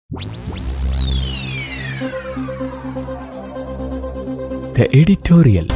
The editorial.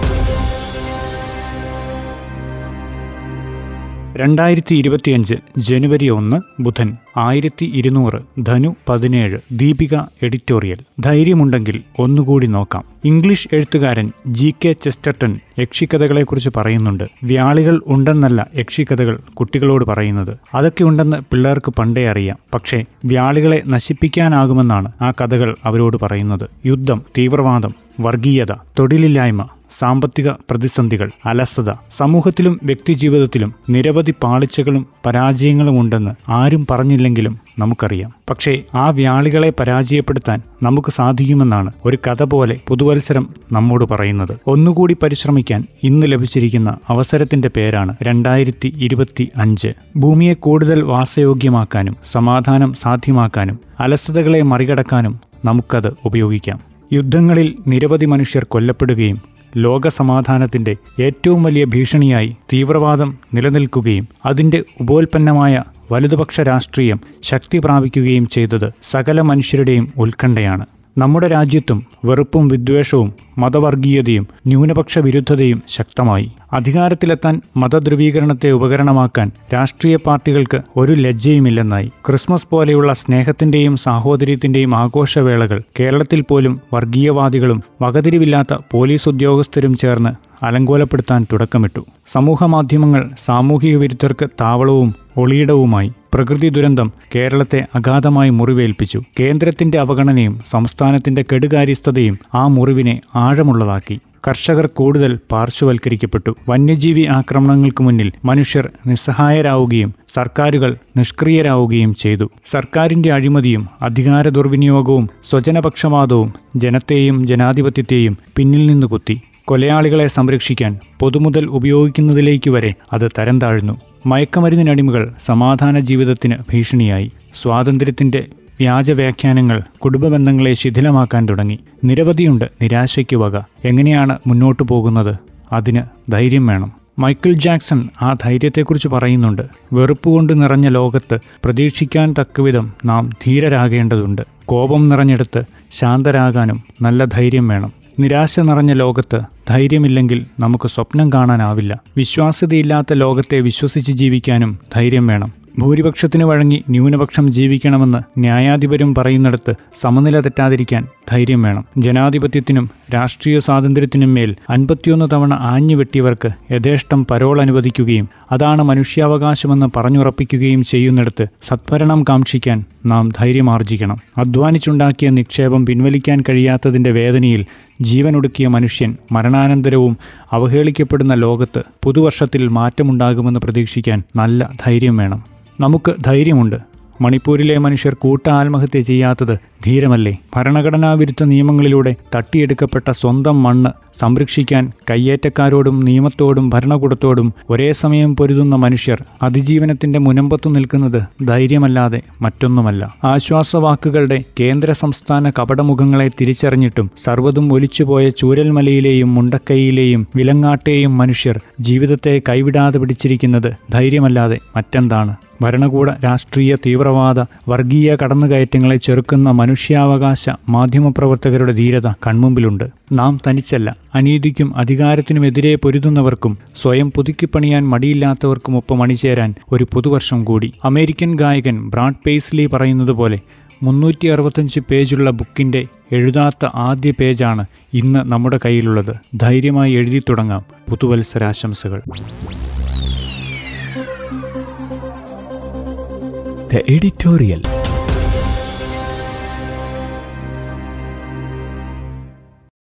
രണ്ടായിരത്തി ഇരുപത്തിയഞ്ച് ജനുവരി ഒന്ന് ബുധൻ ആയിരത്തി ഇരുന്നൂറ് ധനു പതിനേഴ് ദീപിക എഡിറ്റോറിയൽ ധൈര്യമുണ്ടെങ്കിൽ ഒന്നുകൂടി നോക്കാം ഇംഗ്ലീഷ് എഴുത്തുകാരൻ ജി കെ ചെസ്റ്റർട്ടൺ യക്ഷിക്കഥകളെക്കുറിച്ച് പറയുന്നുണ്ട് വ്യാളികൾ ഉണ്ടെന്നല്ല യക്ഷിക്കഥകൾ കുട്ടികളോട് പറയുന്നത് അതൊക്കെ ഉണ്ടെന്ന് പിള്ളേർക്ക് പണ്ടേ അറിയാം പക്ഷേ വ്യാളികളെ നശിപ്പിക്കാനാകുമെന്നാണ് ആ കഥകൾ അവരോട് പറയുന്നത് യുദ്ധം തീവ്രവാദം വർഗീയത തൊഴിലില്ലായ്മ സാമ്പത്തിക പ്രതിസന്ധികൾ അലസത സമൂഹത്തിലും വ്യക്തിജീവിതത്തിലും നിരവധി പാളിച്ചകളും പരാജയങ്ങളും ഉണ്ടെന്ന് ആരും പറഞ്ഞില്ലെങ്കിലും നമുക്കറിയാം പക്ഷേ ആ വ്യാളികളെ പരാജയപ്പെടുത്താൻ നമുക്ക് സാധിക്കുമെന്നാണ് ഒരു കഥ പോലെ പുതുവത്സരം നമ്മോട് പറയുന്നത് ഒന്നുകൂടി പരിശ്രമിക്കാൻ ഇന്ന് ലഭിച്ചിരിക്കുന്ന അവസരത്തിന്റെ പേരാണ് രണ്ടായിരത്തി ഇരുപത്തി അഞ്ച് ഭൂമിയെ കൂടുതൽ വാസയോഗ്യമാക്കാനും സമാധാനം സാധ്യമാക്കാനും അലസതകളെ മറികടക്കാനും നമുക്കത് ഉപയോഗിക്കാം യുദ്ധങ്ങളിൽ നിരവധി മനുഷ്യർ കൊല്ലപ്പെടുകയും ലോകസമാധാനത്തിന്റെ ഏറ്റവും വലിയ ഭീഷണിയായി തീവ്രവാദം നിലനിൽക്കുകയും അതിന്റെ ഉപോൽപ്പന്നമായ വലതുപക്ഷ രാഷ്ട്രീയം ശക്തി പ്രാപിക്കുകയും ചെയ്തത് സകല മനുഷ്യരുടെയും ഉത്കണ്ഠയാണ് നമ്മുടെ രാജ്യത്തും വെറുപ്പും വിദ്വേഷവും മതവർഗീയതയും ന്യൂനപക്ഷ വിരുദ്ധതയും ശക്തമായി അധികാരത്തിലെത്താൻ മതധ്രുവീകരണത്തെ ഉപകരണമാക്കാൻ രാഷ്ട്രീയ പാർട്ടികൾക്ക് ഒരു ലജ്ജയുമില്ലെന്നായി ക്രിസ്മസ് പോലെയുള്ള സ്നേഹത്തിന്റെയും സാഹോദര്യത്തിന്റെയും ആഘോഷവേളകൾ കേരളത്തിൽ പോലും വർഗീയവാദികളും വകതിരിവില്ലാത്ത പോലീസ് ഉദ്യോഗസ്ഥരും ചേർന്ന് അലങ്കോലപ്പെടുത്താൻ തുടക്കമിട്ടു സമൂഹമാധ്യമങ്ങൾ സാമൂഹിക വിരുദ്ധർക്ക് താവളവും ഒളിയിടവുമായി പ്രകൃതി ദുരന്തം കേരളത്തെ അഗാധമായി മുറിവേൽപ്പിച്ചു കേന്ദ്രത്തിന്റെ അവഗണനയും സംസ്ഥാനത്തിന്റെ കെടുകാര്യസ്ഥതയും ആ മുറിവിനെ ആഴമുള്ളതാക്കി കർഷകർ കൂടുതൽ പാർശ്വവൽക്കരിക്കപ്പെട്ടു വന്യജീവി ആക്രമണങ്ങൾക്ക് മുന്നിൽ മനുഷ്യർ നിസ്സഹായരാവുകയും സർക്കാരുകൾ നിഷ്ക്രിയരാവുകയും ചെയ്തു സർക്കാരിന്റെ അഴിമതിയും അധികാര ദുർവിനിയോഗവും സ്വജനപക്ഷപാതവും ജനത്തെയും ജനാധിപത്യത്തെയും പിന്നിൽ നിന്ന് കുത്തി കൊലയാളികളെ സംരക്ഷിക്കാൻ പൊതുമുതൽ ഉപയോഗിക്കുന്നതിലേക്ക് വരെ അത് തരം താഴ്ന്നു മയക്കമരുന്നിനടിമകൾ സമാധാന ജീവിതത്തിന് ഭീഷണിയായി സ്വാതന്ത്ര്യത്തിന്റെ വ്യാജവ്യാഖ്യാനങ്ങൾ കുടുംബബന്ധങ്ങളെ ശിഥിലമാക്കാൻ തുടങ്ങി നിരവധിയുണ്ട് നിരാശയ്ക്ക് വക എങ്ങനെയാണ് മുന്നോട്ടു പോകുന്നത് അതിന് ധൈര്യം വേണം മൈക്കിൾ ജാക്സൺ ആ ധൈര്യത്തെക്കുറിച്ച് പറയുന്നുണ്ട് വെറുപ്പുകൊണ്ട് നിറഞ്ഞ ലോകത്ത് പ്രതീക്ഷിക്കാൻ തക്കവിധം നാം ധീരരാകേണ്ടതുണ്ട് കോപം നിറഞ്ഞെടുത്ത് ശാന്തരാകാനും നല്ല ധൈര്യം വേണം നിരാശ നിറഞ്ഞ ലോകത്ത് ധൈര്യമില്ലെങ്കിൽ നമുക്ക് സ്വപ്നം കാണാനാവില്ല വിശ്വാസ്യതയില്ലാത്ത ലോകത്തെ വിശ്വസിച്ച് ജീവിക്കാനും ധൈര്യം വേണം ഭൂരിപക്ഷത്തിന് വഴങ്ങി ന്യൂനപക്ഷം ജീവിക്കണമെന്ന് ന്യായാധിപരും പറയുന്നിടത്ത് സമനില തെറ്റാതിരിക്കാൻ ധൈര്യം വേണം ജനാധിപത്യത്തിനും രാഷ്ട്രീയ സ്വാതന്ത്ര്യത്തിനും മേൽ അൻപത്തിയൊന്ന് തവണ ആഞ്ഞുവെട്ടിയവർക്ക് യഥേഷ്ടം പരോൾ അനുവദിക്കുകയും അതാണ് മനുഷ്യാവകാശമെന്ന് പറഞ്ഞുറപ്പിക്കുകയും ചെയ്യുന്നിടത്ത് സത്ഭരണം കാക്ഷിക്കാൻ നാം ധൈര്യമാർജിക്കണം അധ്വാനിച്ചുണ്ടാക്കിയ നിക്ഷേപം പിൻവലിക്കാൻ കഴിയാത്തതിന്റെ വേദനയിൽ ജീവനൊടുക്കിയ മനുഷ്യൻ മരണാനന്തരവും അവഹേളിക്കപ്പെടുന്ന ലോകത്ത് പുതുവർഷത്തിൽ മാറ്റമുണ്ടാകുമെന്ന് പ്രതീക്ഷിക്കാൻ നല്ല ധൈര്യം വേണം നമുക്ക് ധൈര്യമുണ്ട് മണിപ്പൂരിലെ മനുഷ്യർ കൂട്ട ആത്മഹത്യ ചെയ്യാത്തത് ധീരമല്ലേ ഭരണഘടനാ വിരുദ്ധ നിയമങ്ങളിലൂടെ തട്ടിയെടുക്കപ്പെട്ട സ്വന്തം മണ്ണ് സംരക്ഷിക്കാൻ കയ്യേറ്റക്കാരോടും നിയമത്തോടും ഭരണകൂടത്തോടും ഒരേ സമയം പൊരുതുന്ന മനുഷ്യർ അതിജീവനത്തിന്റെ മുനമ്പത്തു നിൽക്കുന്നത് ധൈര്യമല്ലാതെ മറ്റൊന്നുമല്ല ആശ്വാസവാക്കുകളുടെ കേന്ദ്ര സംസ്ഥാന കപടമുഖങ്ങളെ തിരിച്ചറിഞ്ഞിട്ടും സർവ്വതും ഒലിച്ചുപോയ ചൂരൽമലയിലെയും മുണ്ടക്കൈയിലെയും വിലങ്ങാട്ടെയും മനുഷ്യർ ജീവിതത്തെ കൈവിടാതെ പിടിച്ചിരിക്കുന്നത് ധൈര്യമല്ലാതെ മറ്റെന്താണ് ഭരണകൂട രാഷ്ട്രീയ തീവ്രവാദ വർഗീയ കടന്നുകയറ്റങ്ങളെ ചെറുക്കുന്ന മനുഷ്യാവകാശ മാധ്യമപ്രവർത്തകരുടെ ധീരത കൺമുമ്പിലുണ്ട് നാം തനിച്ചല്ല അനീതിക്കും അധികാരത്തിനുമെതിരെ പൊരുതുന്നവർക്കും സ്വയം പുതുക്കിപ്പണിയാൻ മടിയില്ലാത്തവർക്കുമൊപ്പം അണിചേരാൻ ഒരു പുതുവർഷം കൂടി അമേരിക്കൻ ഗായകൻ ബ്രാഡ് പേസ്ലി പറയുന്നത് പോലെ മുന്നൂറ്റി അറുപത്തഞ്ച് പേജുള്ള ബുക്കിന്റെ എഴുതാത്ത ആദ്യ പേജാണ് ഇന്ന് നമ്മുടെ കയ്യിലുള്ളത് ധൈര്യമായി എഴുതി തുടങ്ങാം പുതുവത്സരാശംസകൾ The editorial.